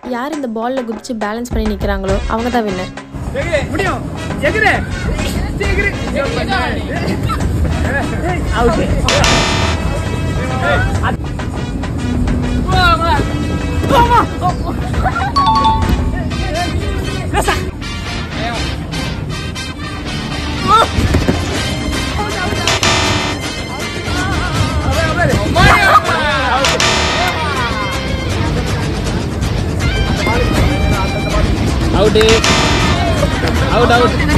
யார் இந்த பாலில் குதிச்சு பேலன்ஸ் பண்ணி நிற்கிறாங்களோ அவங்க தான் வின்னர் முடியும் எகிரு எகிரு அவுட் அவுட் அவுட் அவுட்